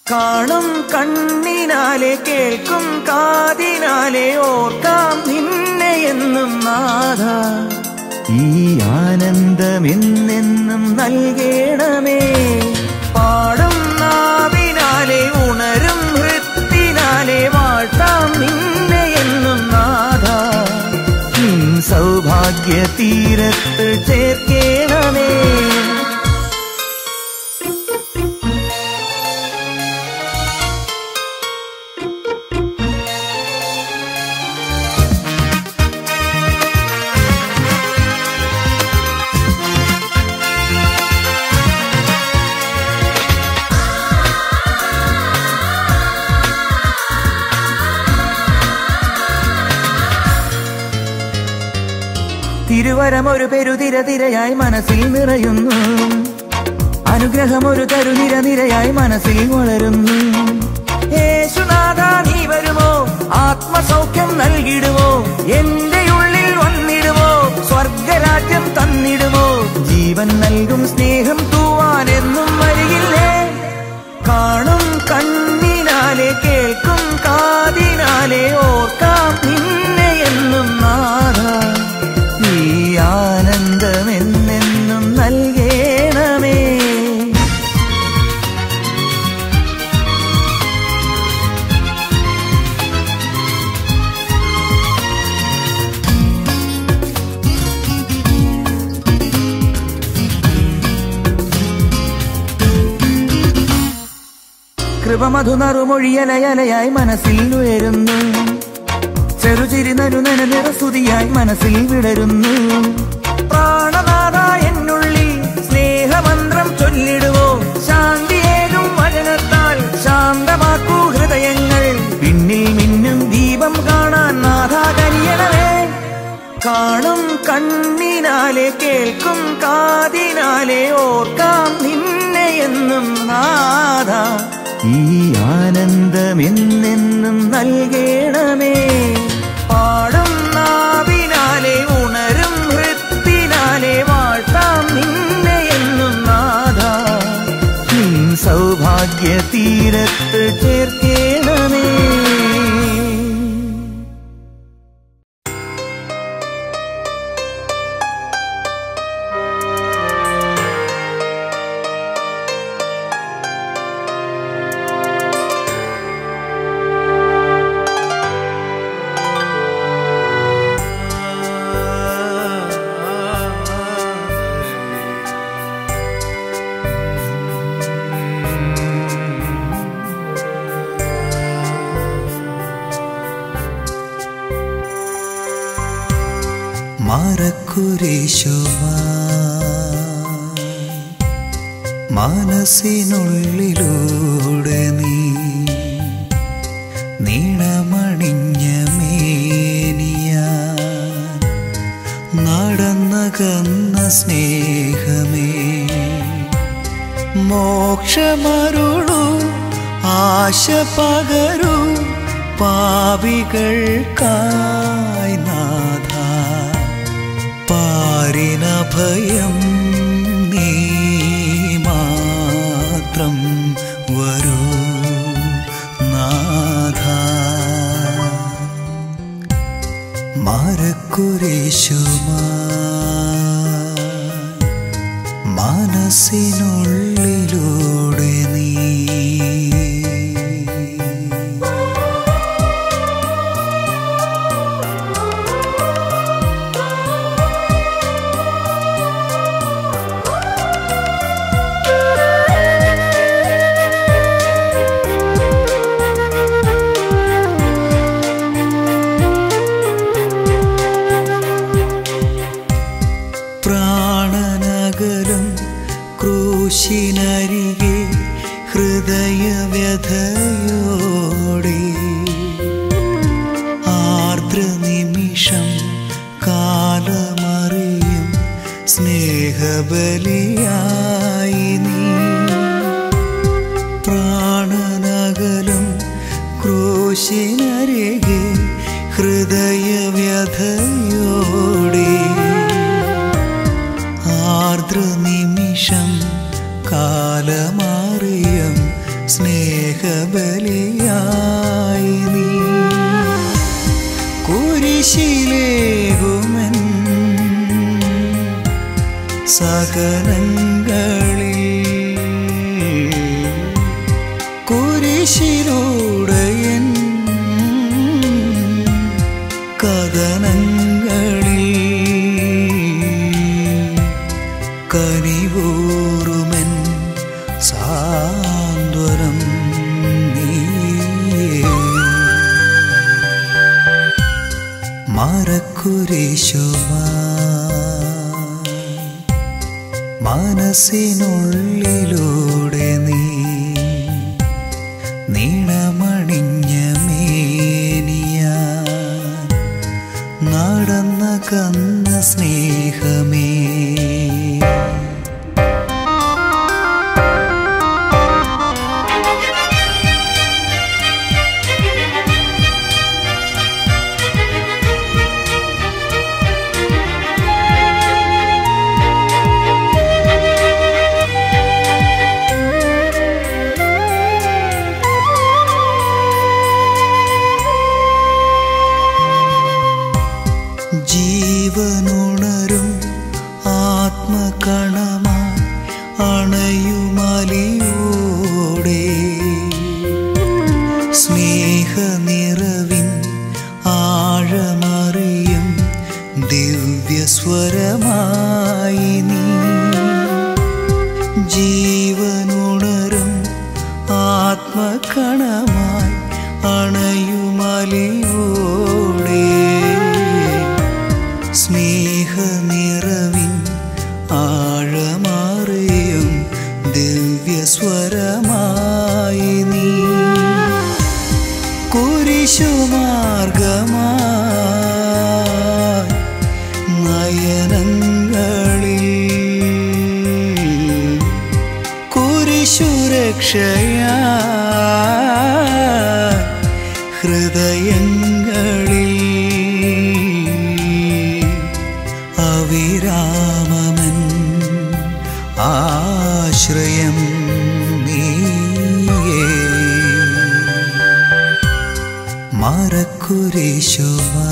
കാണും കണ്ണിനാലെ കേൾക്കും കാതിനാലെ ഓർക്കാം നിന്നെ എന്നും നാഥ ഈ ആനന്ദം എന്നെന്നും നൽകണമേ പാടും നാവിനാലെ ഉണരും ഹൃത്തിനാലെ വാഴ്ത്താം നിന്നെ എന്നും നാഥ നിൻ സൗഭാഗ്യ തീരത്ത് ചേർക്കേണമേ തിരുവരം ഒരു പെരുതിര തിരയായി മനസ്സിൽ നിറയുന്നു അനുഗ്രഹം ഒരു തരുനിര നിരയായി മനസ്സിൽ വളരുന്നു യേശുനാഥ നീ വരുമോ ആത്മസൗഖ്യം നൽകിടുമോ എന്റെ ഉള്ളിൽ വന്നിടുമോ സ്വർഗരാജ്യം തന്നിടുമോ ജീവൻ നൽകും സ്നേഹം തൂവാൻ എന്നും വരികില്ലേ കാണും കണ്ണിനാലെ കേൾക്കും കാതിനാലെ ഓർക്കാം നിന്നെ എന്നും നാഥ ഈ ആനന്ദം എന്നെന്നും നൽകേണമേ കൃപമധുനറുമൊഴിയലയലയായി മനസ്സിൽ ഉയരുന്നു ചെറുചിരി നരുനന നിറസുതിയായി മനസ്സിൽ വിടരുന്നു പ്രാണനാഥ എന്നുള്ളിൽ സ്നേഹമന്ത്രം ചൊല്ലിടുവോ ശാന്തിയേകും വചനത്താൽ ശാന്തമാക്കൂ ഹൃദയങ്ങൾ പിന്നിൽ മിന്നും ദീപം കാണാൻ നാഥ കരിയണമേ കാണും കണ്ണിനാലെ കേൾക്കും കാതിനാലെ ഓർക്കാം നിന്നെ എന്നും നാഥ ഈ ആനന്ദം എന്നെന്നും നൽകണമേ പാടും നാവിനാലെ ഉണരും ഹൃത്തിനാലെ വാഴ്ത്താം നിന്നെ എന്നും നാഥ നിൻ സൗഭാഗ്യ തീരത്ത് ചേർക്കേണമേ മറക്കുരേശുവാ മനസ്സിനുള്ളിലൂടെ നീ നീണമണിഞ്ഞ മേനിയ നടന്നകന്ന സ്നേഹമേ മോക്ഷമരുളു ആശ പകരു പാവികൾക്കായി നാഥ പാരിനഭയം നീ മാത്രം വരൂ നാഥ മരക്കുരേശുമാ മനസ്സിനുള്ളിലൂടെ നീ പ്രാണനകലും ക്രൂശിനരികെ ഹൃദയവ്യഥയോടെ ആർദ്രനിമിഷം കാലമറിയും സ്നേഹബലിയായി നീ പ്രാണനകലും ക്രൂശിനരികെ ഹൃദയവ്യഥയോടെ ആർദ്രനിമിഷം കാലമാറിയം സ്നേഹബലിയായി സകലങ്ങളിൽ കുരിശിലൂടെ എൻ കഥനങ്ങളിൽ കനിവൂറുമെൻ സാന്ത്വനം നീയേ മറക്കുരേശുമാ മനസ്സിനുള്ളിലൂടെ നീ നീണമണിഞ്ഞ മേനിയ നടന്ന കന്ന സ്നേഹമേ ജീവനുണരും ആത്മകണമായി അണയുമലിയോടെ സ്നേഹനിറവിൻ ആഴമറിയും ദിവ്യസ്വരമായി നീ ജീവനുണരും ആത്മകണമായി അണയുമലിയോടെ സ്നേഹനിറവിൻ ആഴമാറിയും ദിവ്യസ്വരമായി നീ കുരിശുമാർഗമായി നയനങ്ങളിൽ കുരിശുരക്ഷയാ ഹൃദയങ്ങളിൽ അവിരാമമൻ ആശ്രയം നീയേ മറക്കുരേശുമാ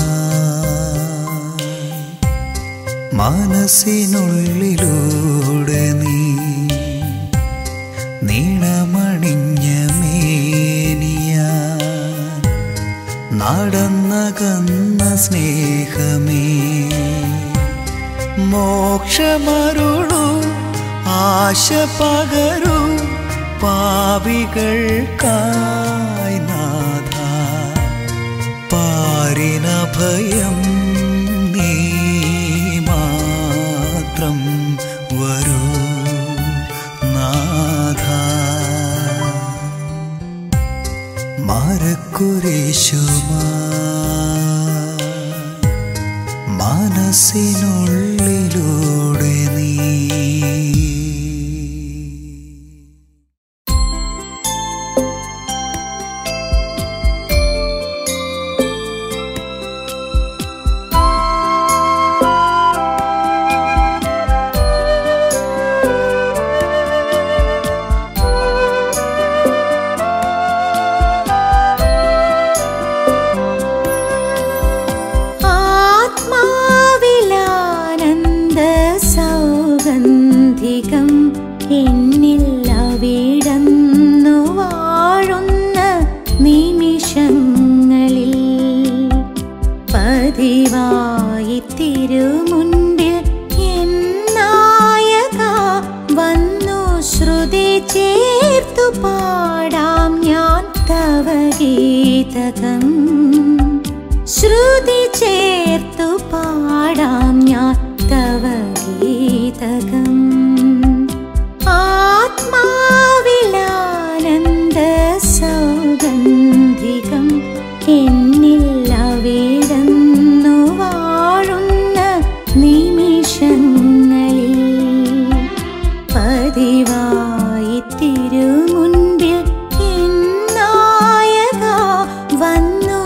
മനസ്സിനുള്ളിലൂടെ നീ നീണമണിഞ്ഞ മേനിയ നടന്ന കന്ന സ്നേഹമേ മോക്ഷമരുളു ആശ പകരു പാപികൾക്കായി നാഥ പാരിനഭയം നീ മാത്രം വരൂ നാഥ മരക്കുരേശുമാ മനസ്സിനുള്ളിലൂടെ നീ ആത്മാവിലാനന്ദ സൗഗന്ധികം എന്നിൽ അവിടന്നു വാഴുന്ന നിമിഷങ്ങളിൽ പതിവായി തിരുമുൻപിൽ എന്നായക വന്നു ശ്രുതി ചേർത്തു പാടാം ഞാൻ തവ ഗീതകം ശ്രുതി ചേർത്തു പാടാം ഞാൻ തവ ഗീതകം ആത്മാവിലാനന്ദ സൗഗന്ധികം എന്നിൽ അവിടന്നു വാഴുന്ന നിമിഷങ്ങളിൽ പതിവായി തിരുമുൻപിൽ എന്നായക വന്നു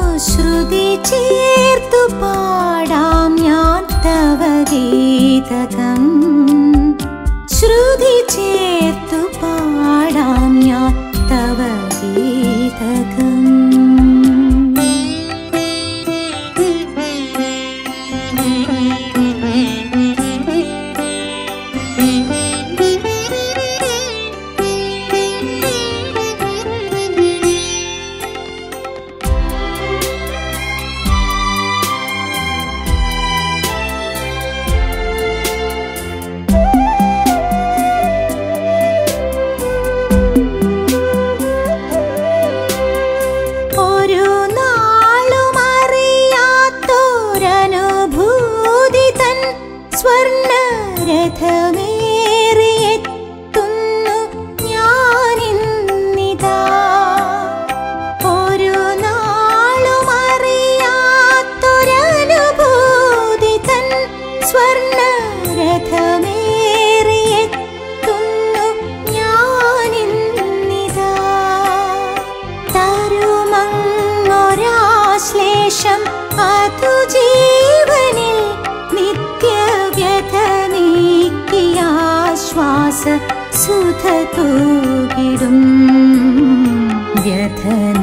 നിമിഷം അതു ജീവനിൽ നിത്യവ്യഥ നീക്കിയാശ്വാസ സുധ തൂകിടും വ്യഥ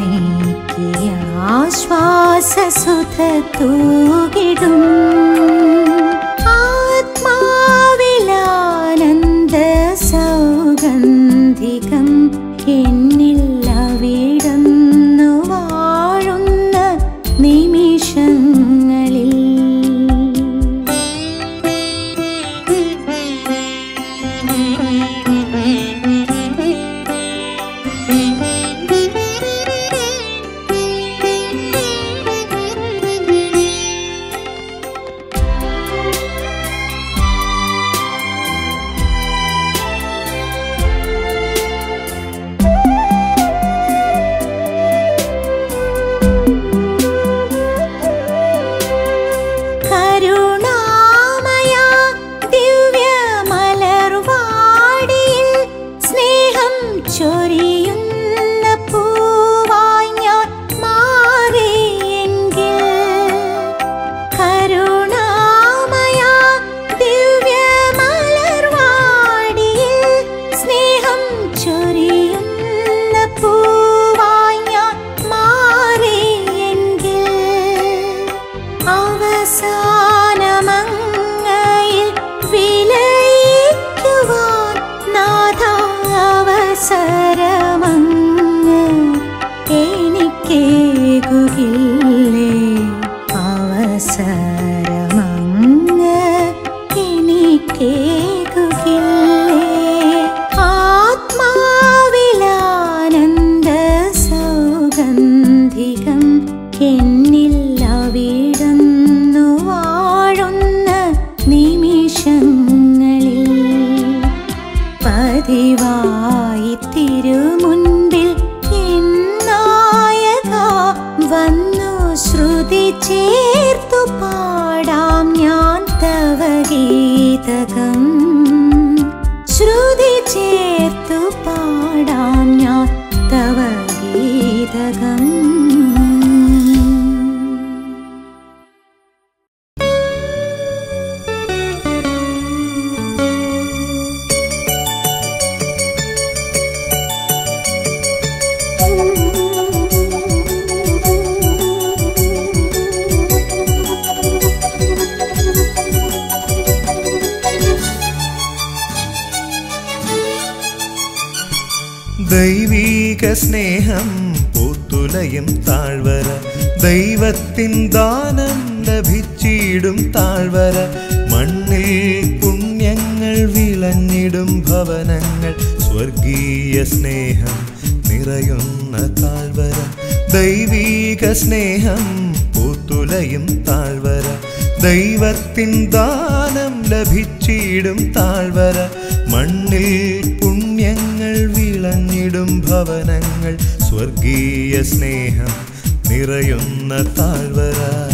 നീക്കിയാശ്വാസ സുധ തൂകിടും ആത്മാവിലാനന്ദ സൗഗന്ധികം എന്നിൽ അവിടുന്നു വാഴുന്ന നിമിഷങ്ങളിൽ കരുണാമയ ദിവ്യമലർവാടിയിൽ സ്നേഹം ചൊരിയുന്ന പൂവായി ഞാൻ മാറിയെങ്കിൽ കരുണാമയ ദിവ്യമലർവാടിയിൽ സ്നേഹം ചൊരിയുന്ന പൂവായി ഞാൻ മാറിയെങ്കിൽ അവസാനമങ്ങയിൽ വിലയിക്കുവാൻ നാഥ അവസരമങ്ങ് എനിക്കേകുകില്ലേ അവസരമങ്ങ് എനിക്കേകുകില്ലേ ആത്മാവിലാനന്ദ സൗഗന്ധികം എന്നിൽ അവിടുന്നു വാഴുന്ന നിമിഷങ്ങളിൽ പതിവായി തിരുമുൻപിൽ എന്നായക വന്നു ശ്രുതി ചേർത്തു പാടാം ഞാൻ തവ ഗീതകം ശ്രുതി ചേർത്തു പാടാം ഞാൻ തവ ഗീതകം ദൈവീക സ്നേഹം പൂത്തുലയും താഴ്വര ദൈവത്തിൻ ദാനം ലഭിച്ചിടും താഴ്വര മണ്ണിൽ പുണ്യങ്ങൾ വിളഞ്ഞിടും ഭവനങ്ങൾ സ്വർഗീയ സ്നേഹം നിറയുന്ന താഴ്വര ദൈവീക സ്നേഹം പൂത്തുലയും താഴ്വര ദൈവത്തിൻ ദാനം ലഭിച്ചിടും താഴ്വര മണ്ണിൽ പുണ്യങ്ങൾ വിളഞ്ഞിടും ഭവനങ്ങൾ സ്വർഗീയ സ്നേഹം നിറയുന്ന താഴ്വര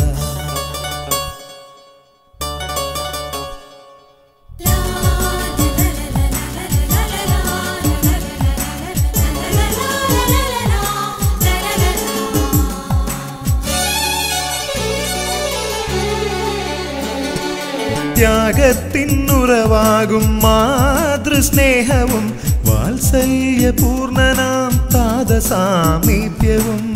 ത്യാഗത്തിനുറവാകും മാതൃസ്നേഹവും വാത്സല്യപൂർണനാം താതസാമീപ്യവും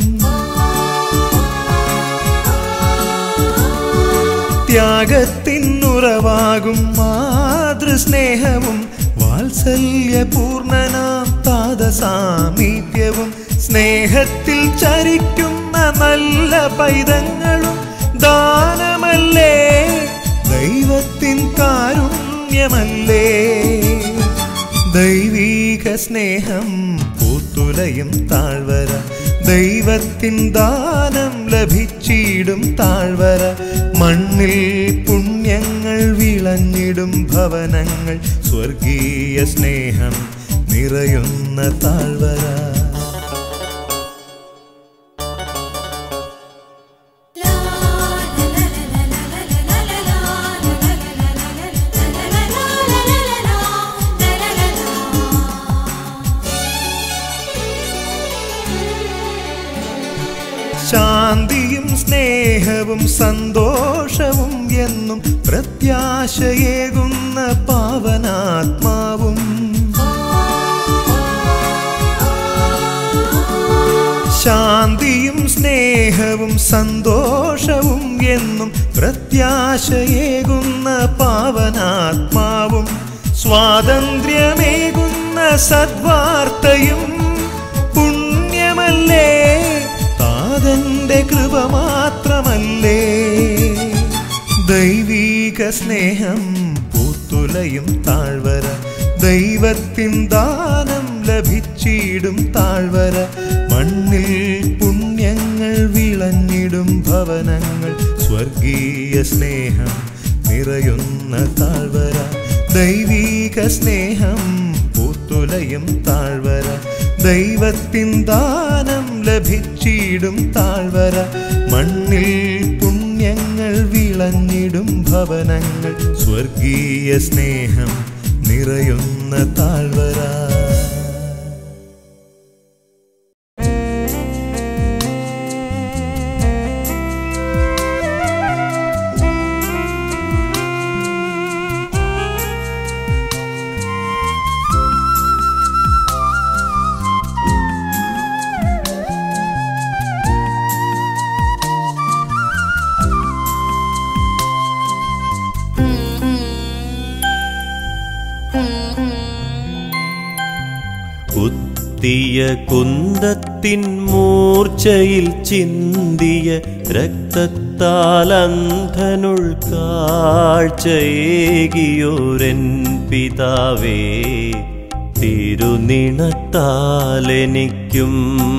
ത്യാഗത്തിനുറവാകും മാതൃസ്നേഹവും വാത്സല്യപൂർണനാം താതസാമീപ്യവും സ്നേഹത്തിൽ ചരിക്കുന്ന നല്ല പൈതങ്ങളും ദാനമല്ലേ ദൈവത്തിൻ കാരുണ്യമല്ലേ ദൈവീക സ്നേഹം പൂത്തുലയും താഴ്വര ദൈവത്തിൻ ദാനം ലഭിച്ചിടും താഴ്വര മണ്ണിൽ പുണ്യങ്ങൾ വിളഞ്ഞിടും ഭവനങ്ങൾ സ്വർഗീയ സ്നേഹം നിറയുന്ന താഴ്വര ശാന്തിയും സ്നേഹവും സന്തോഷവും എന്നും പ്രത്യാശയേകുന്ന പാവനാത്മാവും ശാന്തിയും സ്നേഹവും സന്തോഷവും എന്നും പ്രത്യാശയേകുന്ന പാവനാത്മാവും സ്വാതന്ത്ര്യമേകുന്ന സദ്വാർത്തയും പുണ്യമല്ലേ താതന്റെ കൃപ മാത്രമല്ലേ ദൈവീക സ്നേഹം പൂത്തുലയും താഴ്വര ദൈവത്തിൻ ദാനം ലഭിച്ചിടും താഴ്വര മണ്ണിൽ പുണ്യങ്ങൾ വിളഞ്ഞിടും ഭവനങ്ങൾ സ്വർഗീയ സ്നേഹം നിറയുന്ന താഴ്വര ദൈവീക സ്നേഹം പൂത്തുലയും താഴ്വര ദൈവത്തിൻ ദാനം ലഭിച്ചിടും താഴ്വര മണ്ണിൽ പുണ്യങ്ങൾ വിളഞ്ഞിടും ഭവനങ്ങൾ സ്വർഗീയ സ്നേഹം നിറയുന്ന താഴ്വര കുത്തിയ കുന്തത്തിൻ മൂർച്ചയിൽ ചിന്തിയ രക്തത്താൽ അന്ധനുൾ കാഴ്ചയേകിയോരൻ പിതാവേ തിരുനിണത്താലെനിക്കും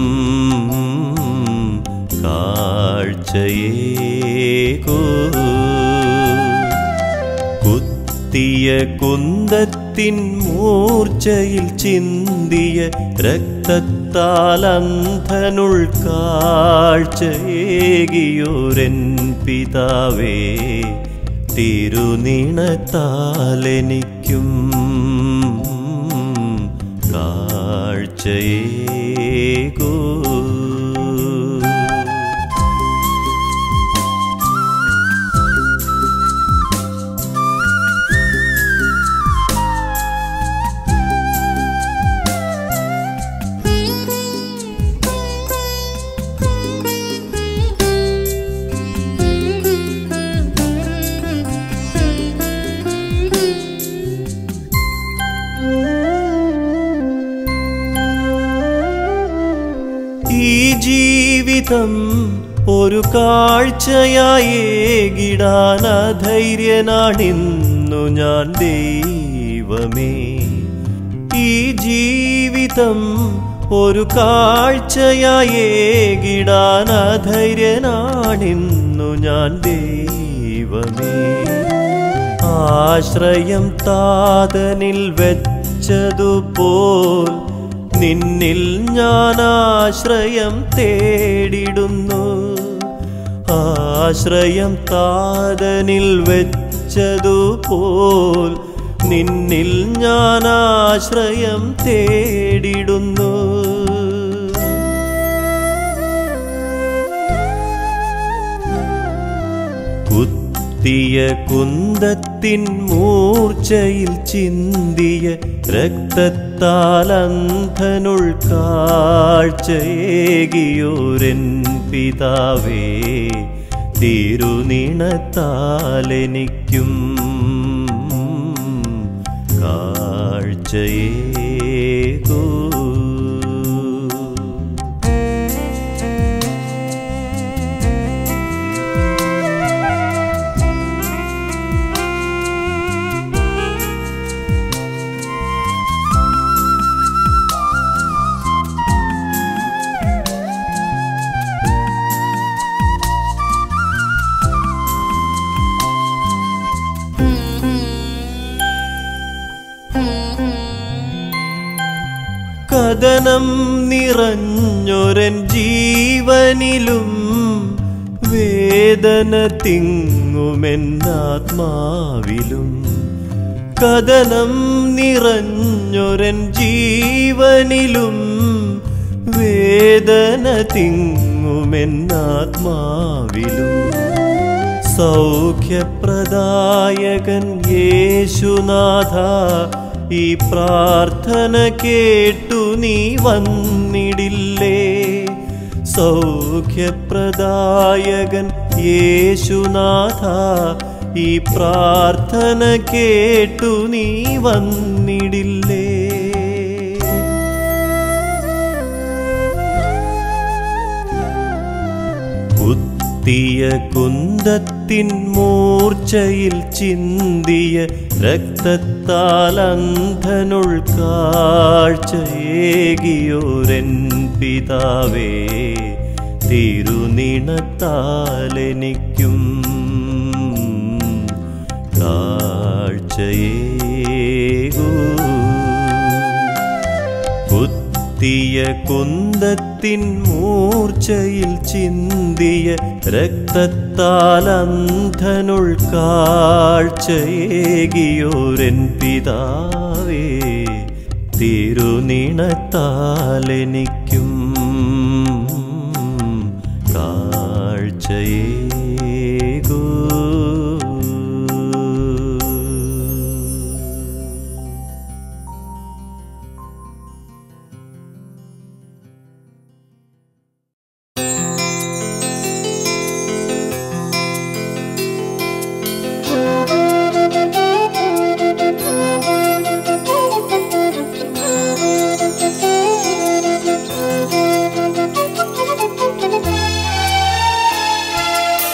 കാഴ്ചയേകൂ കുത്തിയ കുന്തത്തിൻ മൂർച്ചയിൽ ചിന്തിയ രക്തത്താൽ അന്ധനുൾ കാഴ്ചയേകിയോരൻ പിതാവേ തിരുനിണത്താലെനിക്കും കാഴ്ചയേകൂ ഈ ജീവിതം ഒരു കാഴ്ചയായേകിടാൻ അധൈര്യനാണിന്നു ഞാൻ ദൈവമേ ഈ ജീവിതം ഒരു കാഴ്ചയായേകിടാൻ അധൈര്യനാണിന്നു ഞാൻ ദൈവമേ ആശ്രയം താതനിൽ വെച്ചതുപോൽ നിന്നിൽ ഞാൻ ആശ്രയം തേടിടുന്നു ആശ്രയം താതനിൽ വെച്ചതുപോൽ നിന്നിൽ ഞാൻ ആശ്രയം തേടിടുന്നു കുത്തിയ കുന്തത്തിൻ മൂർച്ചയിൽ ചിന്തിയ രക്തത്താൽ അന്ധനുൾ കാഴ്ചയേകിയോരൻ പിതാവേ തിരുനിണത്താലെനിക്കും കാഴ്ചയേകൂ കഥനം നിറഞ്ഞൊരൻ ജീവനിലും വേദന തിങ്ങുമെന്നാത്മാവിലും കഥനം നിറഞ്ഞൊരൻ ജീവനിലും വേദന തിങ്ങുമെന്നാത്മാവിലും സൗഖ്യപ്രദായകൻ യേശുനാഥ ഈ പ്രാർത്ഥന കേട്ടു നീ വന്നിടില്ലേ സൗഖ്യപ്രദായകൻ യേശുനാഥ ഈ പ്രാർത്ഥന കേട്ടു നീ വന്നിടില്ലേ കുത്തിയ കുന്തത്തിൻ മൂർച്ചയിൽ ചിന്തിയ രക്തത്താൽ അന്ധനുൾ കാഴ്ചയേകിയോരൻ പിതാവേ തിരുനിണത്താലെനിക്കും കാഴ്ചയേകൂ കുത്തിയ കുന്തത്തിൻ മൂർച്ചയിൽ ചിന്തിയ രക്തത്താൽ അന്ധനുൾ കാഴ്ചയേകിയോരൻ പിതാവേ തിരുനിണത്താലെനിക്കും കാഴ്ചയേകൂ Thank you.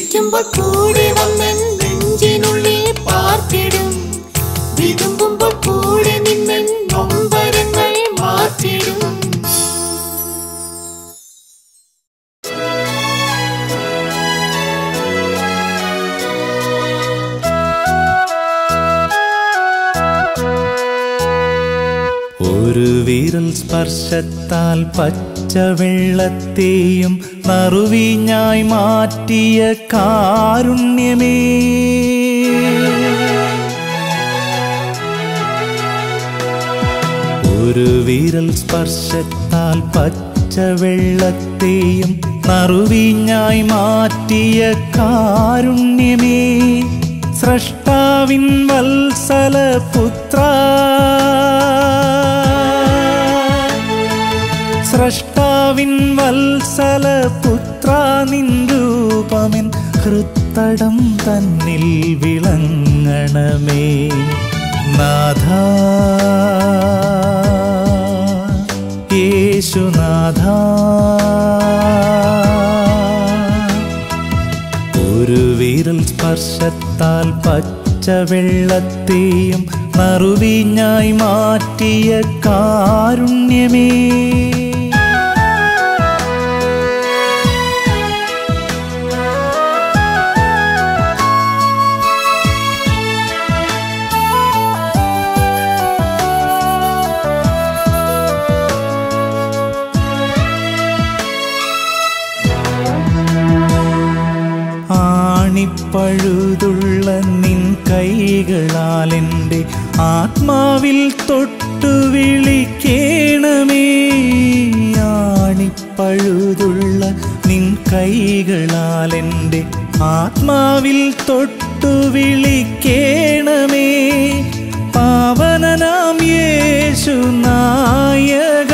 വിളിക്കുമ്പോൾ കൂടെ വന്നൻ നെഞ്ചിനുള്ളിൽ പാർത്തിടും വിതുമ്പുമ്പോൾ കൂടെ നിന്നൻ നൊമ്പരങ്ങൾ മാറ്റിടും ഒരു വിരൽ സ്പർശത്താൽ പച്ചവെള്ളത്തെയും നറുവിഞ്ഞായി മാറ്റിയ കാരുണ്യമേ ഒരു വിരൽ സ്പർശത്താൽ പച്ചവെള്ളത്തെയും നറുവിഞ്ഞായി മാറ്റിയ കാരുണ്യമേ സ്രഷ്ടാവിൻ വത്സല പുത്ര സ്രഷ്ടാവിൻ വത്സല പുത്ര നിൻ രൂപമെൻ ഹൃത്തടം തന്നിൽ വിളങ്ങണമേ നാഥ യേശുനാഥ ഒരു വിരൽ സ്പർശത്താൽ പച്ചവെള്ളത്തെയും നറുവിഞ്ഞായി മാറ്റിയ കാരുണ്യമേ ആണിപ്പഴുതുള്ള നിൻ കൈകളാൽ എൻ്റെ ആത്മാവിൽ തൊട്ടു വിളിക്കേണമേ ആണിപ്പഴുതുള്ള നിൻ കൈകളാൽ എൻ്റെ ആത്മാവിൽ തൊട്ടു വിളിക്കേണമേ പാവനനാം യേശു നായക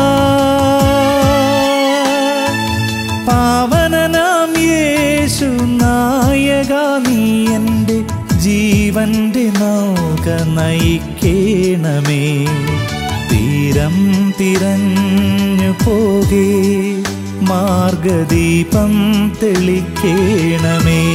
പാവനനാം യേശു നായക നീ എൻ്റെ ജീവന്റെ നൗക നയിക്കേണമേ തീരം തിരഞ്ഞു പോകേ മാർഗദീപം തെളിക്കേണമേ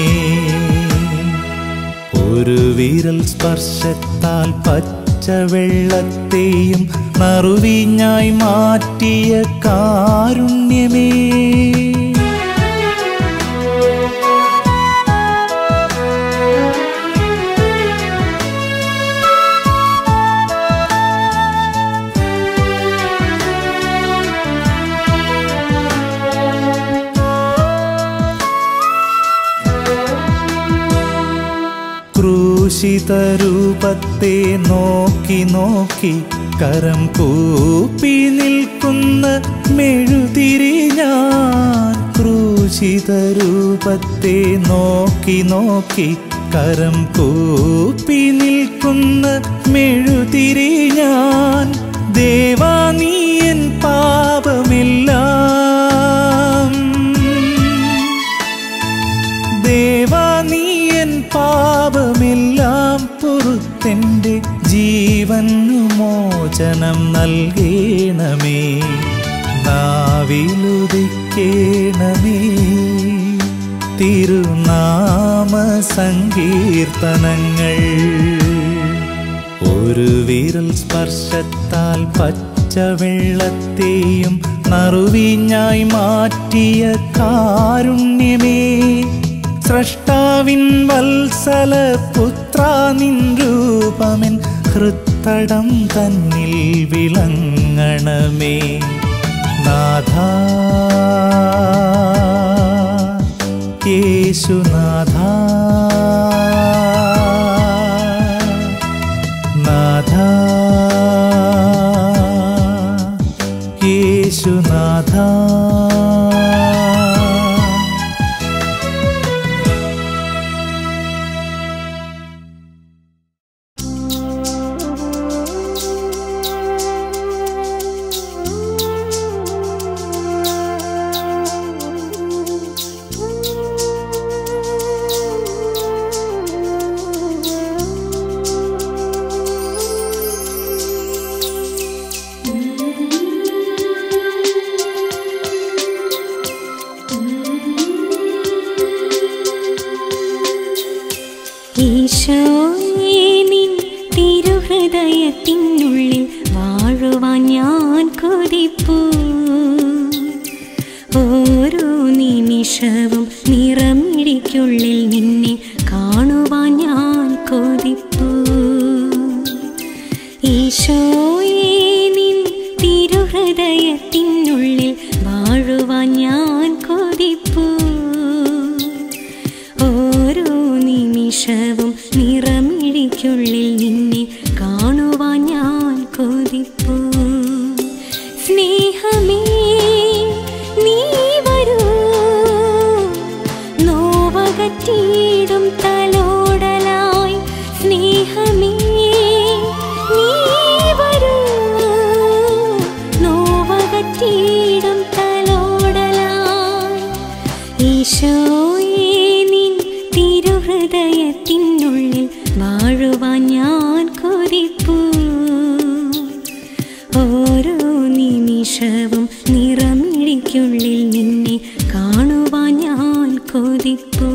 ഒരു വിരൽ സ്പർശത്താൽ പച്ചവെള്ളത്തെയും നറുവിഞ്ഞായി മാറ്റിയ കാരുണ്യമേ ക്രൂശിത രൂപത്തെ നോക്കി നോക്കി കരം കൂപ്പി നിൽക്കുന്ന മെഴുതിരി ഞാൻ ക്രൂശിത രൂപത്തെ നോക്കി നോക്കി കരം കൂപ്പി നിൽക്കുന്ന മെഴുതിരി ഞാൻ ദേവാ നീ എൻ പാപമെല്ലാം ദേവാ നീ എൻ പാപമെല്ലാം പുറത്തെൻ്റെ ജീവനു മോചനം നൽകേണമേ നാവിലുദിക്കേണമേ തിരുനാമ സങ്കീർത്തനങ്ങൾ ഒരു വിരൽ സ്പർശത്താൽ പച്ചവെള്ളത്തെയും നറുവിഞ്ഞായി മാറ്റിയ കാരുണ്യമേ സ്രഷ്ടാവിൻ വത്സല പുത്ര നിൻ രൂപമെൻ ഹൃത്തടം തന്നിൽ വിളങ്ങണമേ നാഥ യേശുനാഥ നാഥ യേശുനാഥ യേശുനാഥ ഈശോയേ നിൻ തിരുഹൃദയത്തിനുള്ളിൽ വാഴുവാൻ ഞാൻ കൊതിപ്പൂ ഓരോ നിമിഷവും നിറമിഴിക്കുള്ളിൽ നിന്നെ കാണുവാൻ ഞാൻ കൊതിപ്പൂ ഈശോയേ നിൻ തിരുഹൃദയത്തിനുള്ളിൽ വാഴുവാൻ ഞാൻ കൊതിപ്പൂ ഓരോ നിമിഷവും നിറമിഴിക്കുള്ളിൽ നിന്നെ കാണുവാൻ ഞാൻ കൊതിപ്പൂ സ്നേഹമേ നീ വരൂ നോവകറ്റിയിടും തലോടലായി സ്നേഹമേ നീ വരൂ നോവകറ്റിയിടും തലോടലായി ഈശോയേ നിൻ തിരുഹൃദയത്തിനുള്ളിൽ വാഴുവാൻ ഞാൻ കൊതിപ്പൂ ഓരോ നിമിഷവും നിറമിഴിക്കുള്ളിൽ നിന്നെ കാണുവാൻ ഞാൻ കൊതിപ്പൂ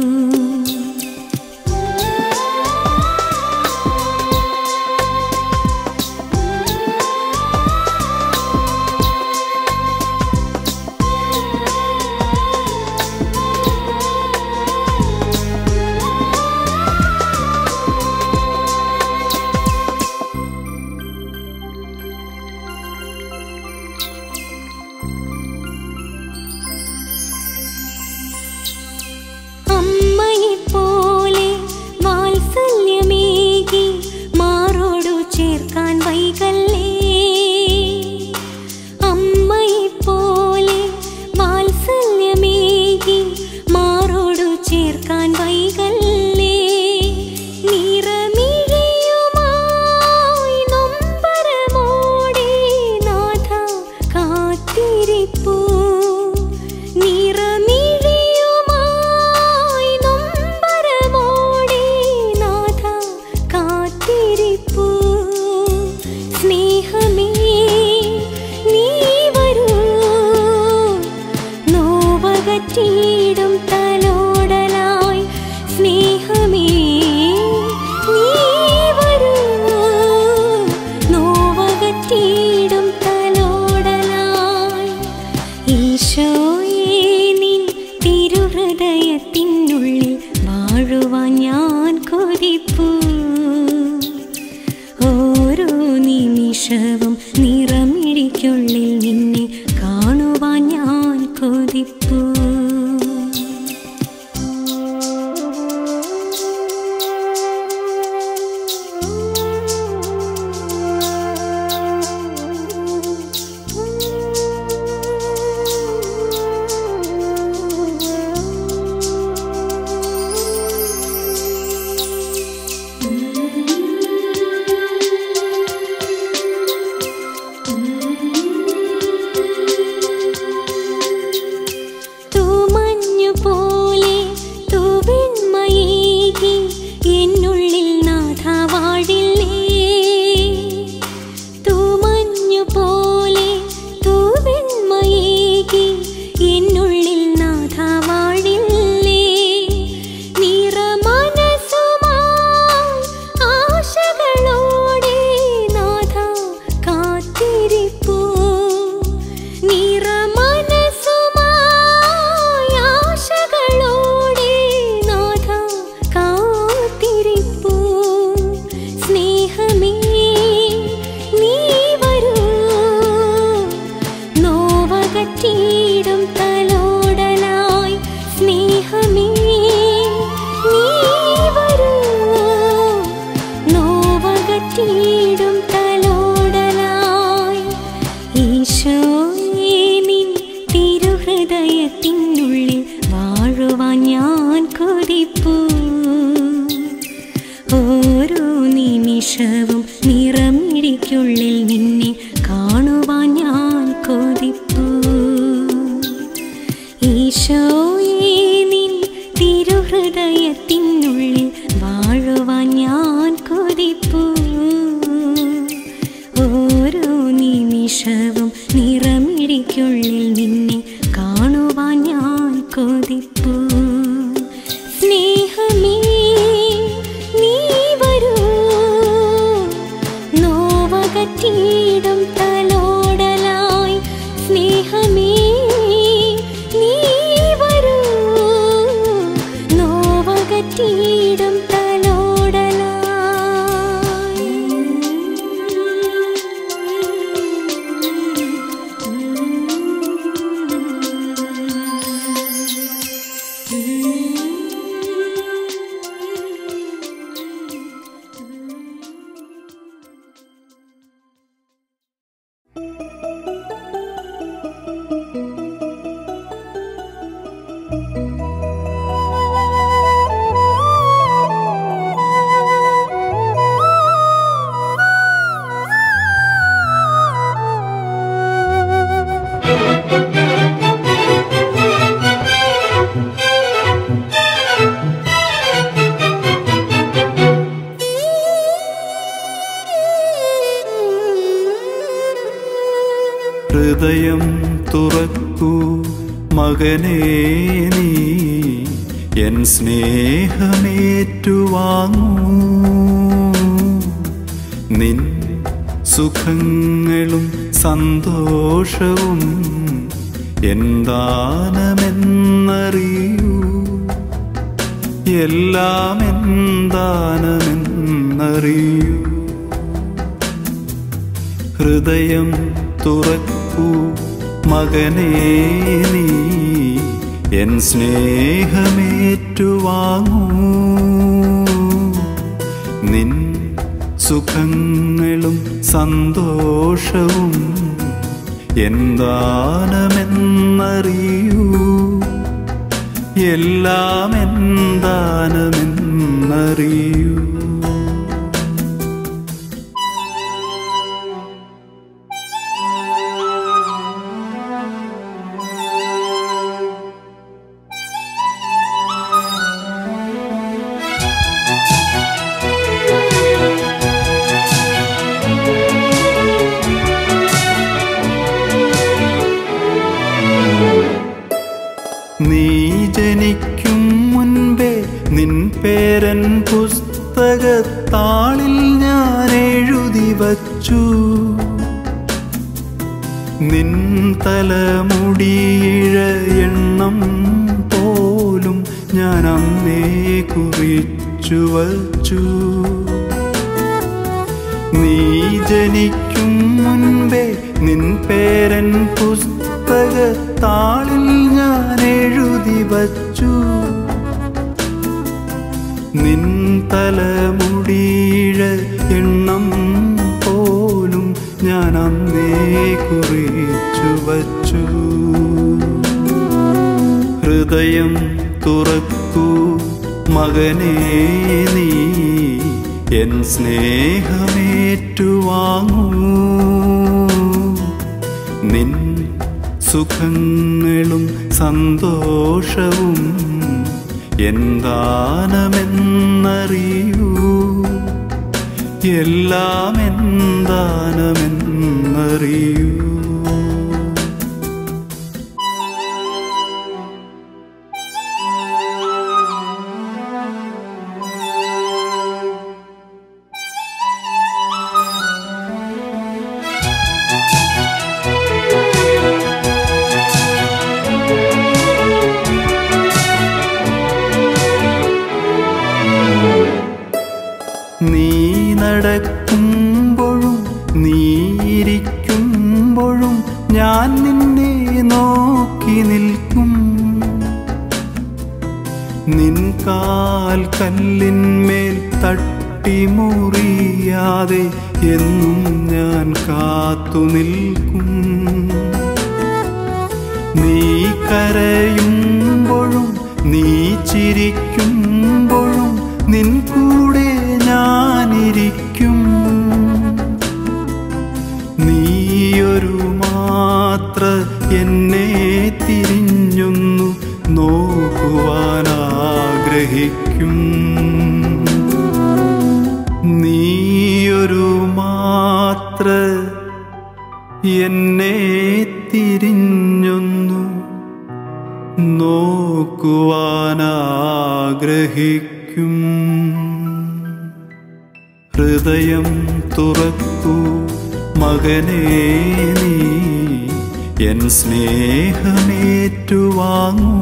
അമ്മയെപ്പോലെ വാത്സല്യമേകി മാറോടു ചേർക്കാൻ വൈകല്ലേ അമ്മയെപ്പോലെ വാത്സല്യമേകി മാറോടു ചേർക്കാൻ വൈകല്ലേ നിറമിഴിയുമായി നൊമ്പരമോടെ നാഥ കാത്തിരിപ്പൂ നിറമിഴിയുമായി നൊമ്പരമോടെ നാഥ കാത്തിരിപ്പൂ സ്നേഹമേ നീ വരൂ നോവകറ്റിയിടും തലോടലായി സ്നേഹമേ നീ വരൂ നോവകറ്റിയിടും തലോടലായി ഈശോയേ നിൻ തിരുഹൃദയത്തിനുള്ളിൽ വാഴുവാൻ ഞാൻ കൊതിപ്പൂ ഓരോ നിമിഷവും നിറമിഴിക്കുള്ളിൽ നിന്നെ കാണുവാൻ ഞാൻ കൊതിപ്പൂ തൂമഞ്ഞു പോലെ തൂവെണ്മയേകി എന്നുള്ളിൽ നാഥ വാഴില്ലേ തൂമഞ്ഞു പോലെ തൂവെണ്മയേകി എന്നുള്ളിൽ നാഥ വാഴില്ലേ നിറമനസുമായി ആശകളോടെ നാഥ കാത്തിരിപ്പൂ നിറമനസുമായി ആശകളോടെ നാഥ കാത്തിരിപ്പൂ സ്നേഹമേ നീ വരൂ നോവകറ്റിയിടും തലോടലായി സ്നേഹമേ നീ വരൂ നോവകറ്റിയിടും തലോടലായി ഈശോയേ നിൻ തിരുഹൃദയത്തിനുള്ളിൽ വാഴുവാൻ ഞാൻ കൊതിപ്പൂ ഓരോ നിമിഷവും നിറമിഴിക്കുള്ളിൽ നിന്നെ കാണുവാൻ ഞാൻ കൊതിപ്പൂ ഈശോയേ നിൻ തിരുഹൃദയത്തിനുള്ളിൽ വാഴുവാൻ ഞാൻ കൊതിപ്പൂ ഓരോ നിമിഷവും നിറമിഴിക്കുള്ളിൽ നിന്നെ കാണുവാൻ ഞാൻ കൊതിപ്പൂ സ്നേഹമേ നീ ഹൃദയം തുറക്കൂ മകനേ നീ എൻ സ്നേഹമേറ്റുവാങ്ങൂ നിൻ സുഖങ്ങളും സന്തോഷവും എന്താനമെന്നറിയൂ എല്ലാം എന്താനമെന്നറിയൂ ഹൃദയം തുറക്കൂ മകനേ നീ എൻ സ്നേഹമേറ്റുവാങ്ങൂ നിൻ സുഖങ്ങളും സന്തോഷവും എന്താനമെന്നറിയൂ എല്ലാം എന്താനമെന്നറിയൂ നീ ജനിക്കും മുൻപേ നിൻ പേരൻ പുസ്തകത്താളിൽ ഞാൻ എഴുതി വച്ചു നിൻ തലമുടിയിഴ എണ്ണം പോലും ഞാൻ അന്നേ കുറിച്ചു വച്ചു നീ ജനിക്കും മുൻപേ നിൻ പേരൻ പുസ്തകത്താളിൽ ഞാൻ എഴുതി വച്ചു നിൻ തലമുടിയിഴ എണ്ണം പോലും ഞാൻ അന്നേ കുറിച്ചു വച്ചു ഹൃദയം തുറക്കൂ മകനേ നീ എൻ സ്നേഹമേറ്റുവാങ്ങൂ നിൻ സുഖങ്ങളും സന്തോഷവും എന്താനമെന്നറിയൂ എല്ലാം എന്താനമെന്നറിയൂ നീ നടക്കുമ്പോഴും നീ ഇരിക്കുമ്പോഴും ഞാൻ നിന്നെ നോക്കി നിൽക്കും നിൻ കാൽ കല്ലിന്മേൽ തട്ടി മുറിയാതെ എന്നും ഞാൻ കാത്തു നിൽക്കും നീ കരയുമ്പോഴും നീ ചിരിക്കുമ്പോഴും നിൻ കൂടെ ഞാനിരിക്കും നീയൊരു മാത്ര എന്നെ തിരിഞ്ഞൊന്നു നോക്കുവാൻ ആഗ്രഹിക്കും നീയൊരു മാത്ര എന്നെ തിരിഞ്ഞൊന്നു നോക്കുവാനാഗ്രഹിക്കും ഹൃദയം തുറക്കൂ മകനേ നീ എൻ സ്നേഹമേറ്റുവാങ്ങൂ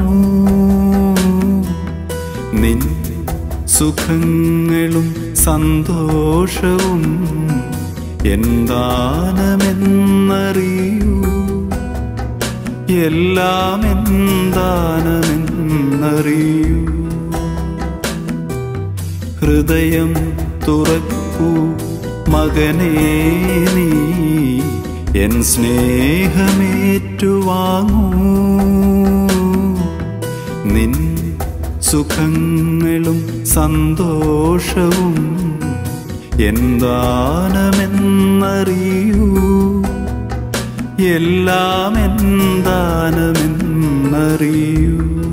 നിൻ സുഖങ്ങളും സന്തോഷവും എന്താനമെന്നറിയൂ എല്ലാം എന്താനമെന്നറിയൂ എന്നറിയൂ ഹൃദയം തുറക്കൂ മകനേ നീ എൻ സ്നേഹമേറ്റുവാങ്ങൂ നിൻ സുഖങ്ങളും സന്തോഷവും എന്താനമെന്നറിയൂ എല്ലാം എന്താനമെന്നറിയൂ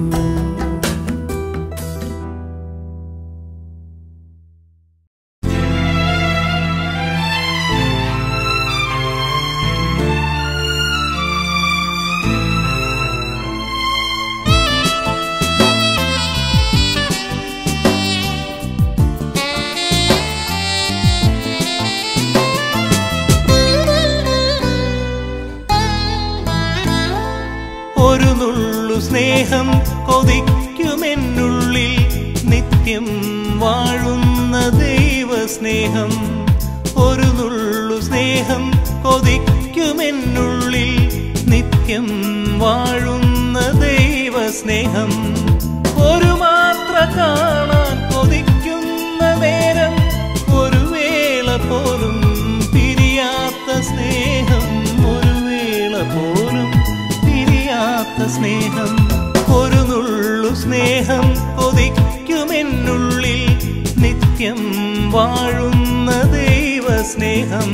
ഒരു നുള്ളു സ്നേഹം കൊതിക്കുമെന്നുള്ളിൽ നിത്യം വാഴുന്ന ദൈവസ്നേഹം ഒരു നുള്ളു സ്നേഹം കൊതിക്കുമെന്നുള്ളിൽ നിത്യം വാഴുന്ന ദൈവസ്നേഹം ഒരു മാത്ര കാണാൻ കൊതിക്കുന്ന നേരം ഒരു വേള പോലും പിരിയാത്ത സ്നേഹം ഒരു വേള പോലും പിരിയാത്ത സ്നേഹം ഒരു നുള്ളു സ്നേഹം കൊതിക്കുമെന്നുള്ളിൽ നിത്യം വാഴുന്ന ദൈവസ്നേഹം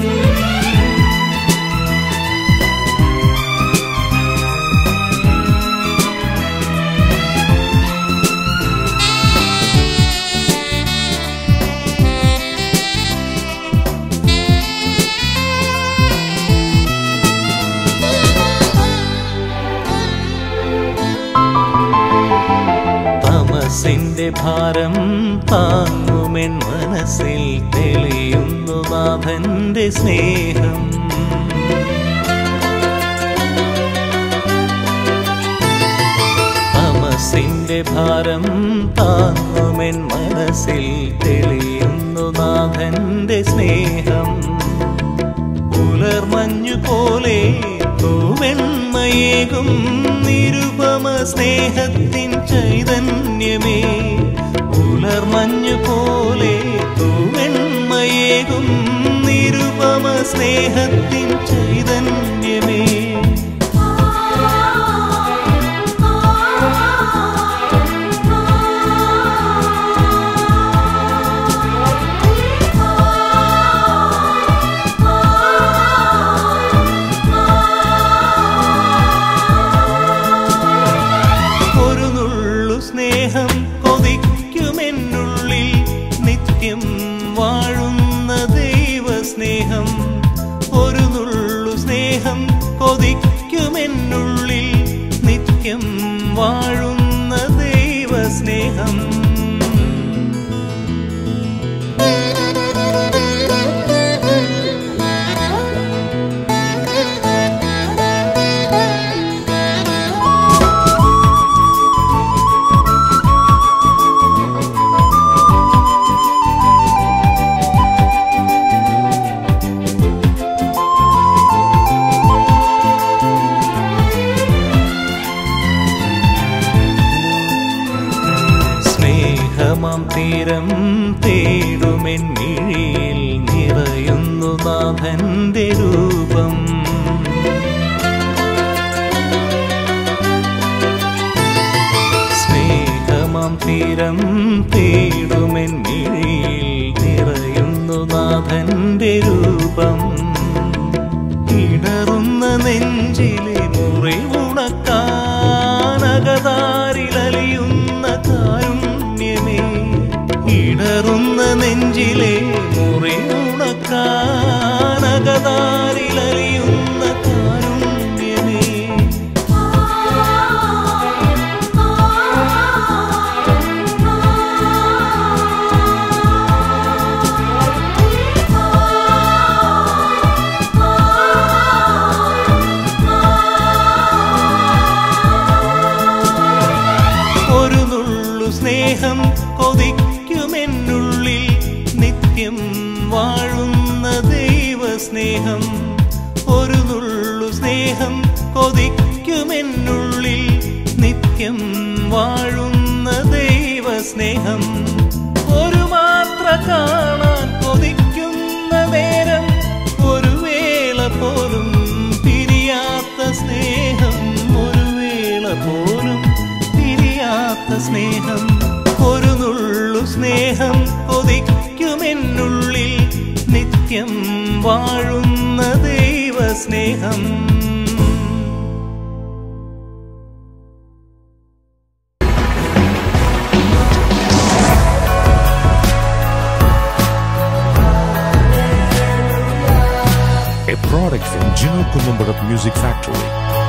തമസിന്റെ ഭാരം താങ്ങുമെൻ മനസ്സിൽ തെളിയുന്നു നാഥന്റെ സ്നേഹം തമസിന്റെ ഭാരം താങ്ങുമെൻ മനസ്സിൽ തെളിയുന്നു നാഥന്റെ സ്നേഹം പുലർമഞ്ഞു പോലെ തൂവെണ്മയേകും നിരുപമ സ്നേഹത്തിൻ ചൈതന്യമേ പുലർമഞ്ഞു പോലെ തൂവെണ്മയേകും നിരുപമ സ്നേഹത്തിൻ ചൈതന്യമേ ഒരു നുള്ളു സ്നേഹം കൊതിക്കുമെന്നുള്ളിൽ നിത്യം വാഴുന്ന ദൈവസ്നേഹം ഒരു നുള്ളു സ്നേഹം കൊതിക്കുമെന്നുള്ളിൽ നിത്യം വാഴുന്ന ദൈവസ്നേഹം സ്നേഹമാം തീരം തേടുമെൻ മിഴിയിൽ നിറയുന്നു നാഥന്റെ രൂപം സ്നേഹമാം തീരം തേടുമെൻ മിഴിയിൽ നിറയുന്നു നാഥന്റെ രൂപം ഇടറുന്ന നെഞ്ചിലെ മുറിവുണക്കാനകതാരിലലിയുന്ന കാരുണ്യമേ ഇടറുന്ന നെഞ്ചിലെ മുറിവുണക്കാനകതാരിലലിയുന്ന കാരുണ്യമേ ഒരു നുള്ളു സ്നേഹം കൊതിക്കുമെന്നുള്ളിൽ നിത്യം വാഴുന്ന ദൈവസ്നേഹം ഒരു നുള്ളു സ്നേഹം കൊതിക്കുമെന്നുള്ളിൽ നിത്യം വാഴുന്ന ദൈവസ്നേഹം ഒരു മാത്ര കാണാൻ കൊതിക്കുന്ന നേരം ഒരു വേള പോലും പിരിയാത്ത സ്നേഹം ഒരു വേള പോലും പിരിയാത്ത സ്നേഹം ഒരു നുള്ളു സ്നേഹം കൊതിക്കുമെന്നുള്ളിൽ നിത്യം വാഴുന്ന ദൈവസ്നേഹം a product from Gino Columbarat Music Factory.